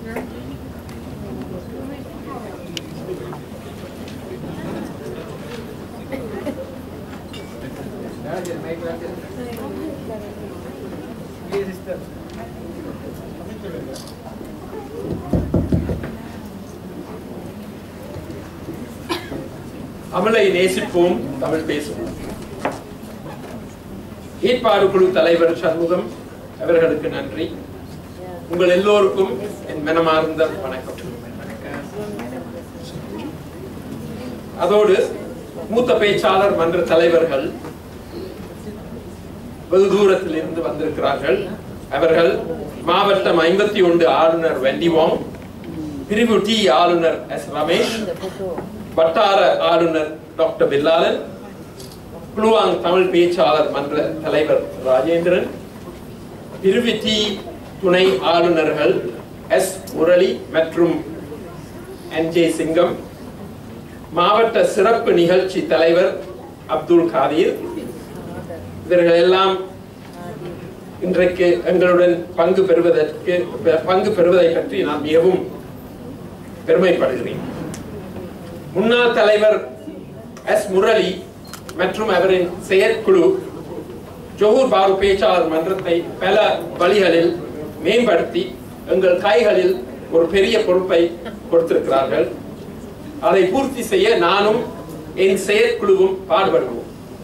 தமிழை நேசிப்போம் தமிழ் பேசுவோம் ஏற்பாடு குழு தலைவர் சண்முகம் அவர்களுக்கு நன்றி உங்கள் எல்லோருக்கும் என் மனமார்ந்த வணக்கம் அதோடு மூத்த பேச்சாளர் மன்ற தலைவர்கள் வெகு தூரத்தில் இருந்து வந்திருக்கிறார்கள் அவர்கள் மாவட்டம் ஐம்பத்தி ஒன்று ஆளுநர் வெண்டிவாங் பிரிவு டி ஆளுநர் எஸ் ரமேஷ் வட்டார ஆளுநர் டாக்டர் பில்லாலன் குழுவாங் தமிழ் பேச்சாளர் மன்ற தலைவர் ராஜேந்திரன் பிரிவு டி துணை ஆளுநர்கள் எஸ் முரளி மற்றும் என் ஜே சிங்கம் மாவட்ட சிறப்பு நிகழ்ச்சி தலைவர் அப்துல் காதீர் இவர்கள் எல்லாம் இன்றைக்கு எங்களுடன் பங்கு பெறுவதற்கு பங்கு பெறுவதை பற்றி நான் மிகவும் பெருமைப்படுகிறேன் முன்னாள் தலைவர் எஸ் முரளி மற்றும் அவரின் செயற்குழு ஜோஹூர் பாரு பேச்சாளர் மன்றத்தை பல வழிகளில் மேம்படுத்தி எங்கள் கைகளில் ஒரு பெரிய பொறுப்பை கொடுத்திருக்கிறார்கள் அதை பூர்த்தி செய்ய நானும் என் செயற்குழுவும் பாடுபடுவோம்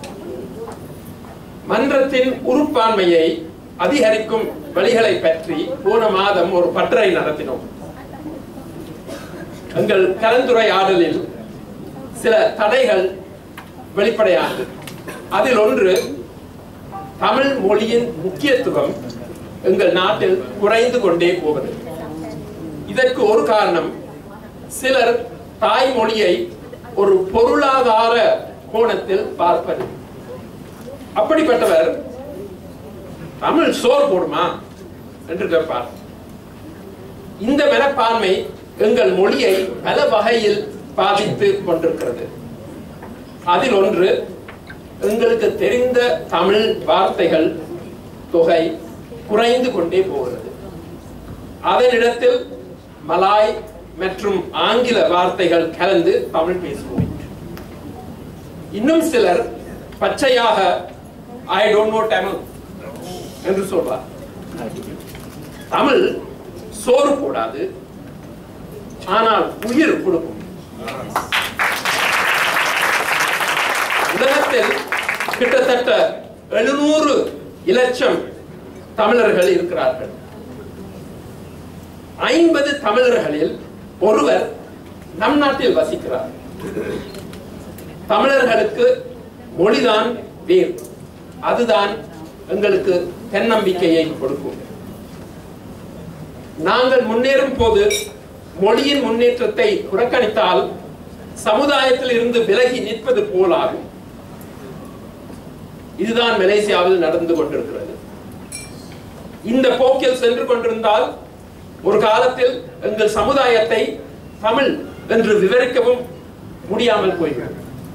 மன்றத்தின் உறுப்பாண்மையை அதிகரிக்கும் வழிகளை பற்றி போன மாதம் ஒரு பட்டறை நடத்தினோம் எங்கள் கலந்துரையாடலில் சில தடைகள் வெளிப்படையானது அதில் ஒன்று தமிழ் மொழியின் முக்கியத்துவம் எங்கள் நாட்டில் குறைந்து கொண்டே போவது இதற்கு ஒரு காரணம் சிலர் தாய்மொழியை ஒரு பொருளாதார கோணத்தில் பார்ப்பது அப்படிப்பட்டவர் தமிழ் சோறு போடுமா என்று கேட்பார் இந்த மனப்பான்மை எங்கள் மொழியை பல வகையில் பாதித்து கொண்டிருக்கிறது அதில் ஒன்று எங்களுக்கு தெரிந்த தமிழ் வார்த்தைகள் தொகை குறைந்து கொண்டே போகிறது அதனிடத்தில் மலாய் மற்றும் ஆங்கில வார்த்தைகள் கலந்து தமிழ் பேசுவோம் இன்னும் சிலர் பச்சையாக ஐ டோன்ட் நோ தமிழ் என்று சொல்வார் தமிழ் சோறு போடாது ஆனால் உயிர் கொடுக்கும் உலகத்தில் கிட்டத்தட்ட எழுநூறு இலட்சம் தமிழர்கள் இருக்கிறார்கள் ஐம்பது தமிழர்களில் ஒருவர் நம் நாட்டில் வசிக்கிறார் தமிழர்களுக்கு மொழிதான் வேர் அதுதான் எங்களுக்கு தென்னம்பிக்கையை கொடுக்கும் நாங்கள் முன்னேறும் போது மொழியின் முன்னேற்றத்தை புறக்கணித்தால் சமுதாயத்தில் இருந்து விலகி நிற்பது போலாகும் இதுதான் மலேசியாவில் நடந்து கொண்டிருக்கிறது இந்த போக்கில் சென்று கொண்டிருந்தால் ஒரு காலத்தில் எங்கள் சமுதாயத்தை தமிழ் என்று விவரிக்கவும் முடியாமல் போய்விடும்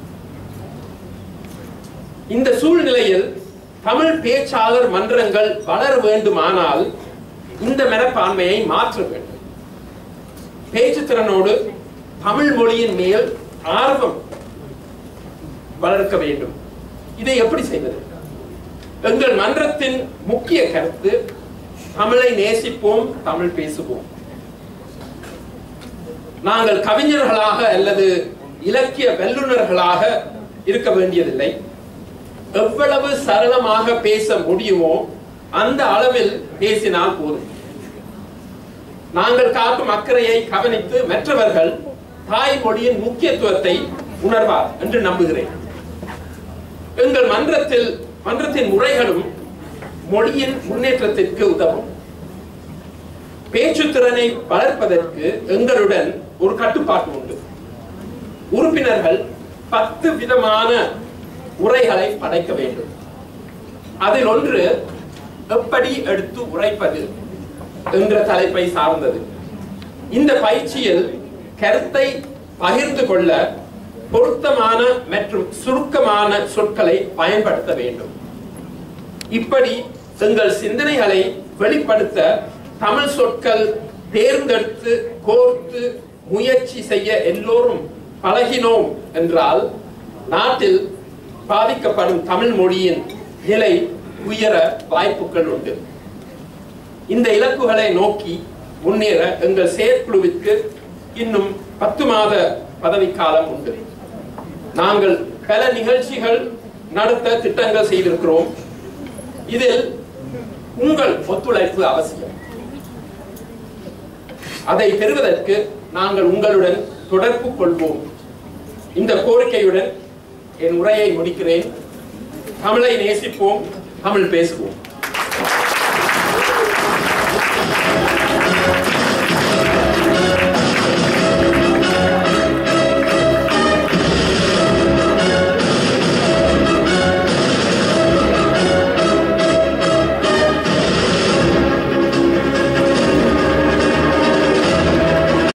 இந்த சூழ்நிலையில் தமிழ் பேச்சாளர் மன்றங்கள் வளர வேண்டுமானால் இந்த மனப்பான்மையை மாற்ற வேண்டும் பேச்சு திறனோடு தமிழ் மொழியின் மேல் ஆர்வம் வளர்க்க வேண்டும் இதை எப்படி செய்வது எங்கள் மன்றத்தின் முக்கிய கருத்து தமிழை நேசிப்போம் தமிழ் பேசுவோம் நாங்கள் கவிஞர்களாக அல்லது இலக்கிய வல்லுநர்களாக இருக்க வேண்டியதில்லை எவ்வளவு சரளமாக பேச முடியுமோ அந்த அளவில் பேசினால் போதும் நாங்கள் காட்டும் அக்கறையை கவனித்து மற்றவர்கள் தாய்மொழியின் முக்கியத்துவத்தை உணர்வார் என்று நம்புகிறேன் எங்கள் மன்றத்தில் மன்றத்தின் முறைகளும் மொழியின் முன்னேற்றத்திற்கு உதவும் பேச்சு திறனை வளர்ப்பதற்கு எங்களுடன் ஒரு கட்டுப்பாட்டு உண்டு உறுப்பினர்கள் பத்து விதமான உரைகளை படைக்க வேண்டும் அதில் ஒன்று எப்படி எடுத்து உரைப்பது என்ற தலைப்பை சார்ந்தது இந்த பயிற்சியில் கருத்தை பகிர்ந்து கொள்ள பொருத்தமான மற்றும் சுருக்கமான சொற்களை பயன்படுத்த வேண்டும் இப்படி எங்கள் சிந்தனைகளை வெளிப்படுத்த தமிழ் சொற்கள் தேர்ந்தெடுத்து கோர்த்து முயற்சி செய்ய எல்லோரும் பழகினோம் என்றால் நாட்டில் பாதிக்கப்படும் தமிழ் மொழியின் நிலை உயர வாய்ப்புகள் உண்டு இந்த இலக்குகளை நோக்கி முன்னேற எங்கள் செயற்குழுவிற்கு இன்னும் பத்து மாத பதவிக்காலம் உண்டு நாங்கள் பல நிகழ்ச்சிகள் நடத்த திட்டங்கள் செய்திருக்கிறோம் இதில் உங்கள் ஒத்துழைப்பு அவசியம் அதை பெறுவதற்கு நாங்கள் உங்களுடன் தொடர்பு கொள்வோம் இந்த கோரிக்கையுடன் என் உரையை முடிக்கிறேன் தமிழை நேசிப்போம் தமிழ் பேசுவோம்